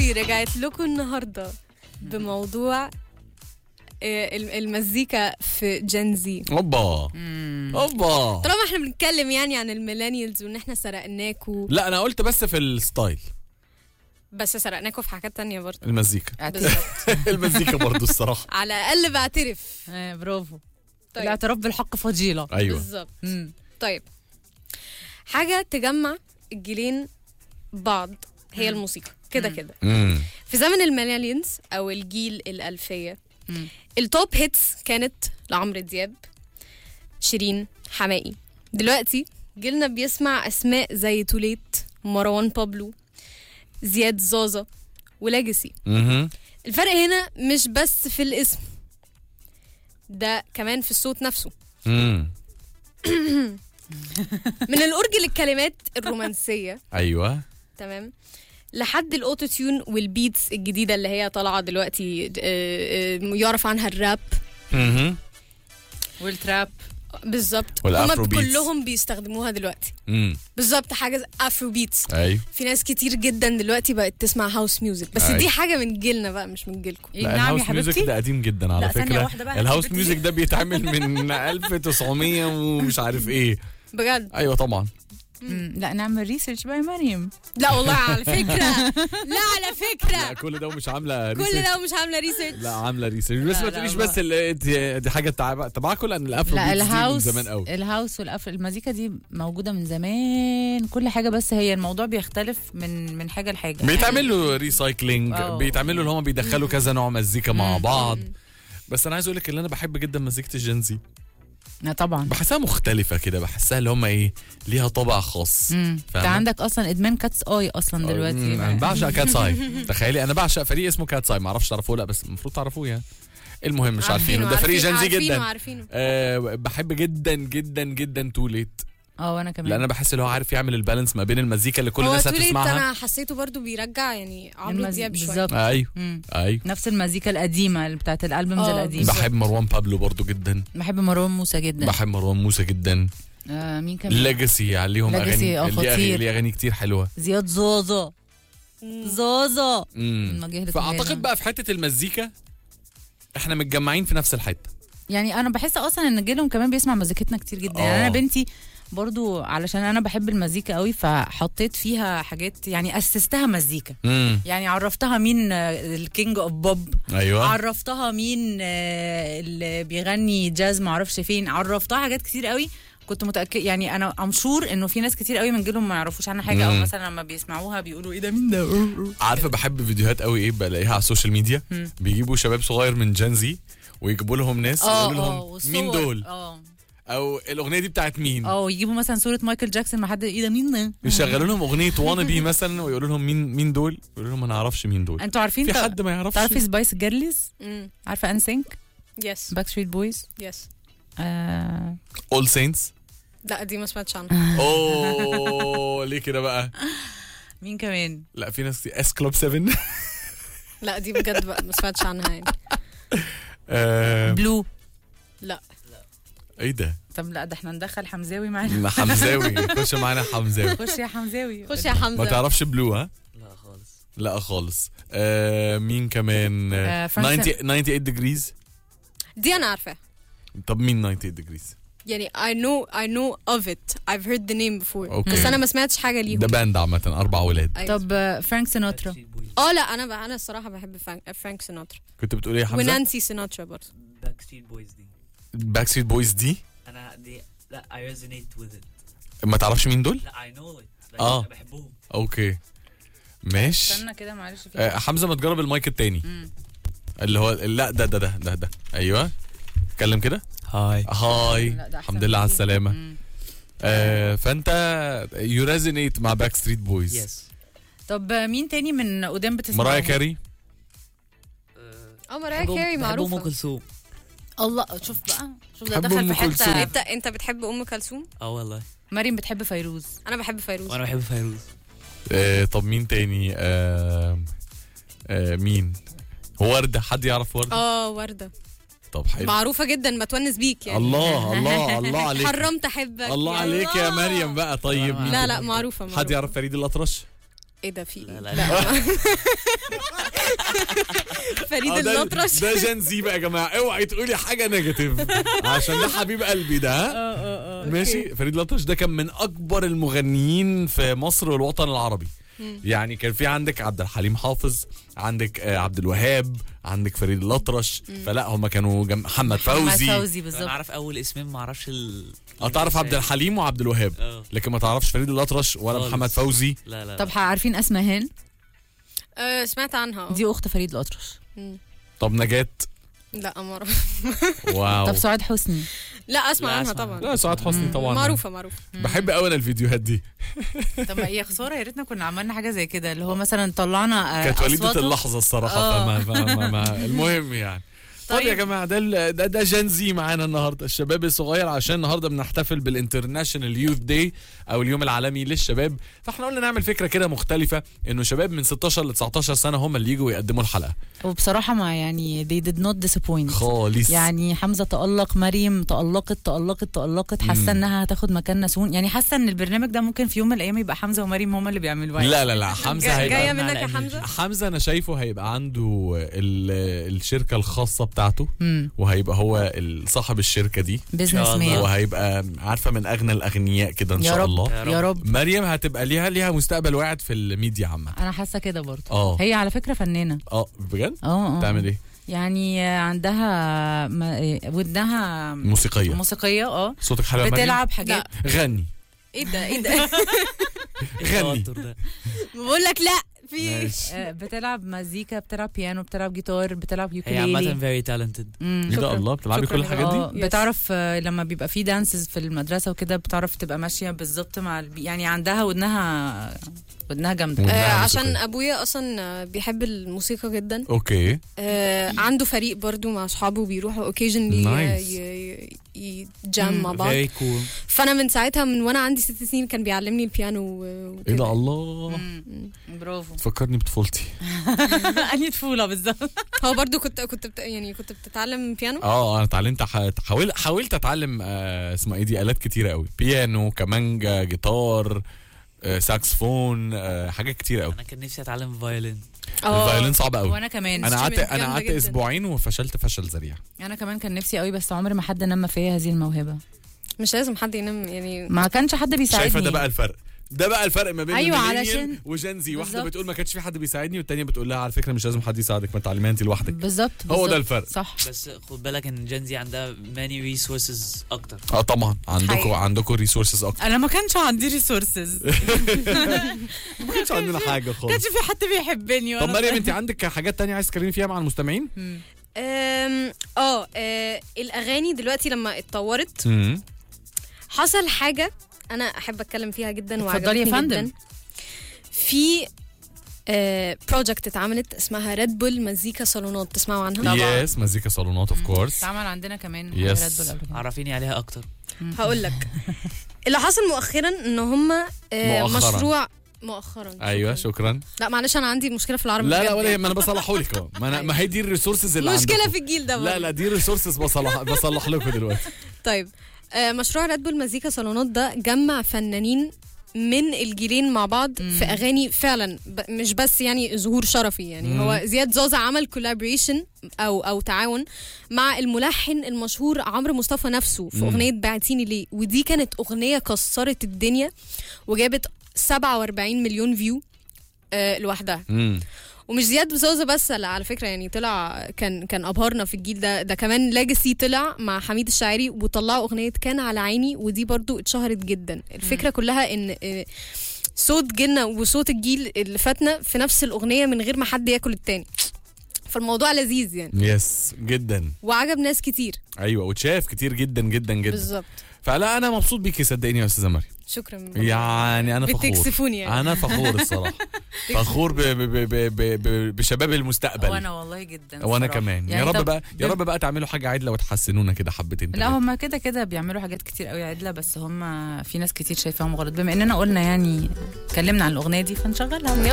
جي رجعت لكم النهارده بموضوع آه، الم- المزيكا في جين زي اوبا اوبا طالما احنا بنتكلم يعني عن الميلينيالز وان احنا سرقناكوا لا انا قلت بس في الستايل بس سرقناكوا في حاجات تانية برضه المزيكا بالظبط المزيكا برضو الصراحه على الاقل بعترف آه، برافو طيب الاعتراف بالحق فضيله ايوه بالظبط مم. طيب حاجه تجمع الجيلين بعض هي الموسيقى كده كده امم في زمن الميلينيالز او الجيل الالفيه مم. التوب هيتس كانت لعمرو دياب شيرين حماقي دلوقتي جيلنا بيسمع اسماء زي توليت مروان بابلو زياد زازا ولاجسي مهم. الفرق هنا مش بس في الاسم ده كمان في الصوت نفسه امم من الأورج للكلمات الرومانسية ايوه تمام لحد الاوتو تيون والبيتس الجديده اللي هي طالعه دلوقتي آه، آه، يعرف عنها الراب مهم. والتراب بالظبط والأفرو هم بيتس. كلهم بيستخدموها دلوقتي امم بالظبط حاجه زي افرو بيتس ايوه في ناس كتير جدا دلوقتي بقت تسمع هاوس ميوزك بس أي. دي حاجه من جيلنا بقى مش من جيلكم إيه لا نعم يا الهاوس ميوزك حبيبتي ده قديم جدا على لا، ثانية فكره واحدة بقى، الهاوس حبيبتي. ميوزك ده بيتعمل من 1900 ومش عارف ايه بجد ايوه طبعا مم. لا نعمل ريسيرش بقى يا مريم لا والله على فكره لا على لا فكره كل ده ومش عامله كل ريسيرش ده ومش عامله ريسيرش لا عامله ريسيرش بس لا، ما لا، تقوليش ما- بس ال- دي, دي حاجه تبع- تبعكم لان الافرو لا بيتس دي من الهاوس زمان قوي الهاوس والأفر المزيكا دي موجوده من زمان كل حاجه بس هي الموضوع بيختلف من من حاجه لحاجه بيتعمل له ريسايكلينج أوه. بيتعمل له اللي هم بيدخلوا كذا نوع مزيكا مع بعض بس انا عايز اقول لك ان انا بحب جدا مزيكه الجنزي لا طبعا بحسها مختلفه كده بحسها اللي هم ايه ليها طابع خاص امم انت فاهمة؟ عندك اصلا ادمان كاتس اي اصلا دلوقتي مم، انا بعشق كات ساي تخيلي انا بعشق فريق اسمه كات ساي ما اعرفش تعرفوه لا بس المفروض تعرفوه يعني المهم مش عارفينه ده فريق عارفين- جنزي عارفينه جدا عارفينه أه بحب جدا جدا جدا تو ليت اه وانا كمان لان انا بحس اللي هو عارف يعمل البالانس ما بين المزيكا اللي كل هو الناس توليت هتسمعها انا حسيته برضو بيرجع يعني عمرو المز- دياب شويه بالظبط ايوه مم. ايوه نفس المزيكا القديمه اللي بتاعت الالبومز اه، القديمه بالظبط. بحب مروان بابلو برضو جدا بحب مروان موسى جدا بحب مروان موسى جدا آه مين كمان ليجاسي عليهم Legacy، اغاني اه، ليه خطير. اغاني ليه اغاني كتير حلوه زياد زوزو زوزو امم المجهل اسمه فاعتقد زياد. بقى في حته المزيكا احنا متجمعين في نفس الحته يعني انا بحس اصلا ان جيلهم كمان بيسمع مزيكتنا كتير جدا يعني اه. انا بنتي برضو علشان انا بحب المزيكا قوي فحطيت فيها حاجات يعني اسستها مزيكا امم يعني عرفتها مين آه، الكينج اوف بوب ايوه عرفتها مين آه، اللي بيغني جاز معرفش فين عرفتها حاجات كتير قوي كنت متاكد يعني انا امشور انه في ناس كتير قوي من جيلهم ما يعرفوش عنها حاجه او مم. مثلا لما بيسمعوها بيقولوا ايه ده مين ده عارفه بحب فيديوهات قوي ايه بلاقيها على السوشيال ميديا مم. بيجيبوا شباب صغير من جنزي ويجيبوا لهم ناس يقولوا لهم والصور. مين دول اه او الاغنيه دي بتاعت مين اه يجيبوا مثلا صوره مايكل جاكسون مع حد ايه ده مين ده يشغلوا لهم اغنيه وانا بي مثلا ويقولوا لهم مين مين دول يقولوا لهم ما نعرفش مين دول انتوا عارفين في ت- حد ما يعرفش تعرفي سبايس جيرلز امم عارفه ان سينك يس باك ستريت بويز يس آه اول سينتس لا دي ما سمعتش عنها اوه ليه كده بقى مين كمان لا في ناس اس كلوب 7 لا دي بجد بقى ما سمعتش عنها يعني آه، بلو لا ايه ده طب لا ده احنا ندخل حمزاوي معانا ما حمزاوي خش معانا حمزاوي خش يا حمزاوي خش يا ما حمزه تعرفش بلو ها لا خالص لا خالص آه مين كمان آه، آه فرانك 90 98 ديجريز دي انا عارفاها طب مين 98 ديجريز يعني I know I know of it I've heard the name before أوكي. بس انا ما سمعتش حاجه ليهم ده باند عامة أربع ولاد أيوة. طب آه، فرانك سيناترا اه لا انا بقى انا الصراحه بحب فرانك, فرانك سيناترا كنت بتقول إيه يا حمزة؟ ونانسي سيناترا برضه باك ستريت بويز دي باك ستريت بويز دي انا دي لا I resonate with it ما تعرفش مين دول؟ لا I know it like آه. بحبهم أوكي ماشي استنى كده معلش في آه حمزة ما تجرب المايك التاني مم. اللي هو لا ده ده ده ده ده أيوه اتكلم كده هاي هاي لا، ده أحسن الحمد لله على كتير. السلامة مم. آه فأنت يو ريزونيت مع باك ستريت بويز يس طب آه، مين تاني من قدام بتسمعوا مرايا كاري اه مرايا كاري ام معروفه كلثوم الله شوف بقى شوف ده بحب دخل أم في كلثوم. حته انت انت بتحب ام كلثوم اه والله مريم بتحب فيروز انا بحب فيروز وانا بحب فيروز آه طب مين تاني آه آه مين وردة حد يعرف وردة اه ورده طب حلو معروفه جدا ما تونس بيك يعني الله الله الله عليك حرمت احبك الله يا عليك يا الله. مريم بقى طيب مين لا لا معروفه معروفه حد يعرف فريد الأطرش ايه ده في لا، ايه؟ لا، فريد آه، ده- الأطرش ده جن زي بقى يا جماعه اوعي تقولي حاجه نيجاتيف عشان ده حبيب قلبي ده ها؟ اه اه اه ماشي فريد الأطرش ده كان من اكبر المغنيين في مصر والوطن العربي يعني كان في عندك عبد الحليم حافظ عندك آه، عبد الوهاب عندك فريد الأطرش فلا هم كانوا جم... محمد فوزي فوزي انا بالظبط اعرف اول اسمين ما اعرفش ال اه تعرف عبد الحليم وعبد الوهاب اه لكن ما تعرفش فريد الأطرش ولا خالص. محمد فوزي لا لا طب عارفين اسمهان آه سمعت عنها آه. دي اخت فريد الاطرش مم. طب نجاة لا ما اعرف واو طب سعاد حسني لا اسمع لا، عنها أسمع طبعا لا سعاد حسني طبعا معروفه معروفه بحب قوي انا الفيديوهات دي طب ما هي خساره يا ريتنا كنا عملنا حاجه زي كده اللي هو مثلا طلعنا آه، كانت وليدة أصواته. اللحظة الصراحة آه. فما فما ما المهم يعني طب طيب. يا جماعة ده ال- ده ده جان زي معانا النهارده الشباب الصغير عشان النهارده بنحتفل بالانترناشونال يوث داي او اليوم العالمي للشباب فاحنا قلنا نعمل فكرة كده مختلفة انه شباب من 16 ل 19 سنة هم اللي يجوا يقدموا الحلقة وبصراحه ما يعني they did not disappoint خالص يعني حمزه تألق مريم تألقت تألقت تألقت حاسه انها هتاخد مكان نسون يعني حاسه ان البرنامج ده ممكن في يوم من الايام يبقى حمزه ومريم هما اللي بيعملوه لا لا لا حمزة جا- جايه هيبقى منك يا على حمزه حمزة انا شايفه هيبقى عنده ال- الشركة الخاصة بتاعته امم وهيبقى هو ال- صاحب الشركة دي بزنس الله. مان وهيبقى عارفة من اغنى الاغنياء كده ان يا شاء رب الله يا رب. يا رب مريم هتبقى ليها ليها مستقبل واعد في الميديا عامة انا حاسه كده برضه اه هي على فكره فنانه اه بجد اه اه تعمل ايه يعني عندها ما- ودنها موسيقية موسيقيه اه صوتك حلو يا مريم بتلعب حاجات غني ايه ده ايه ده غني التوتر ده بقول لك لا في ماشي آه، بتلعب مزيكا بتلعب بيانو بتلعب جيتار بتلعب هي عامة يوكليلي very talented مم. ايه ده الله بتلعبي شكراً كل يا الحاجات دي اه Yes. بتعرف آه، لما بيبقى في دانسز في المدرسه وكده بتعرف تبقى ماشيه بالظبط مع البي... يعني عندها ودنها ودنها جامده ودنها آه موسيقية. عشان ابويا اصلا آه، بيحب الموسيقى جدا اوكي آه عنده فريق برضو مع اصحابه بيروحوا اوكيجنلي Nice. يجام مع بعض very cool فانا من ساعتها من وانا عندي ست سنين كان بيعلمني البيانو و- ايه ده وكده. الله مم. برافو تفكرني بطفولتي اني طفوله بالظبط هو برضو كنت كنت بت يعني كنت بتتعلم بيانو اه انا اتعلمت ح- حاول حاولت اتعلم آه اسمها ايه دي الات كتيره قوي بيانو كمانجا جيتار آه ساكسفون آه حاجات كتيره قوي انا كان نفسي اتعلم فايولين الفايولين صعب قوي وانا كمان انا قعدت instrument انا جامدة قعدت جداً. اسبوعين وفشلت فشل ذريع انا كمان كان نفسي قوي بس عمري ما حد نمى فيا هذه الموهبه مش لازم حد ينام يعني ما كانش حد بيساعدني شايفه ده بقى الفرق ده بقى الفرق ما بين أيوة، الميلينيال علشان- وجنزي واحده بالظبط. بتقول ما كانش في حد بيساعدني والتانيه بتقول لها على فكره مش لازم حد يساعدك ما تعلميها انت لوحدك بالظبط هو ده بالظبط. الفرق. صح بس خد بالك ان جنزي عندها many resources اكتر اه طبعا عندكم حقيقي. عندكم ريسورسز اكتر انا ما كانش عندي ريسورسز ما كانش عندنا حاجه خالص كانش في حد بيحبني طب وأنا- مريم انت عندك حاجات تانية عايز تتكلمي فيها مع المستمعين؟ مم. أم، اه آه، الاغاني دلوقتي لما اتطورت امم حصل حاجه انا احب اتكلم فيها جدا اتفضلي يا وعجبتني فندم. جدا في بروجكت اتعملت اسمها ريد بول مزيكا صالونات تسمعوا عنها طبعاً. يس مزيكا صالونات اوف كورس اتعمل عندنا كمان Yes. Red Bull قبل كده. عرفيني عليها اكتر هقول لك اللي حصل مؤخرا ان هم مؤخراً. مشروع مؤخرا ايوه شكراً. شكرا لا معلش انا عندي مشكله في العربي لا لا بجد ولا يعني. يهم، انا بصلحه لك اهو ما أنا- ما هي دي الريسورسز اللي مشكله عندكم. في الجيل ده لا برضه. لا دي الريسورسز بصلح بصلح لكم دلوقتي طيب آه، مشروع ريد بول مزيكا صالونات ده جمع فنانين من الجيلين مع بعض في اغاني فعلا ب- مش بس يعني ظهور شرفي يعني مم. هو زياد زوزة عمل كولابريشن او او تعاون مع الملحن المشهور عمرو مصطفى نفسه في مم. اغنيه بعتيني ليه ودي كانت اغنيه كسرت الدنيا وجابت 47 مليون فيو آه لوحدها امم ومش زياد زوزة بس لا على فكره يعني طلع كان كان ابهرنا في الجيل ده ده كمان لاجسي طلع مع حميد الشاعري وطلعوا اغنيه كان على عيني ودي برضو اتشهرت جدا الفكره كلها ان آه، صوت جيلنا وصوت الجيل اللي فاتنا في نفس الاغنيه من غير ما حد ياكل التاني فالموضوع لذيذ يعني يس جدا وعجب ناس كتير ايوه وتشاف كتير جدا جدا جدا بالظبط فلا انا مبسوط بيكي صدقيني يا استاذه مريم شكرا يعني انا فخور بتكسفوني يعني انا فخور الصراحه فخور ب ب ب ب ب ب بشباب المستقبل وانا والله جدا وانا الصراحة. كمان يا يعني رب طب بقى يا بم- رب بقى تعملوا حاجه عدله وتحسنونا كده حبتين لا تلاتة. هم كده كده بيعملوا حاجات كتير قوي عدله بس هم في ناس كتير شايفاهم غلط بما اننا قلنا يعني اتكلمنا عن الاغنيه دي فنشغلها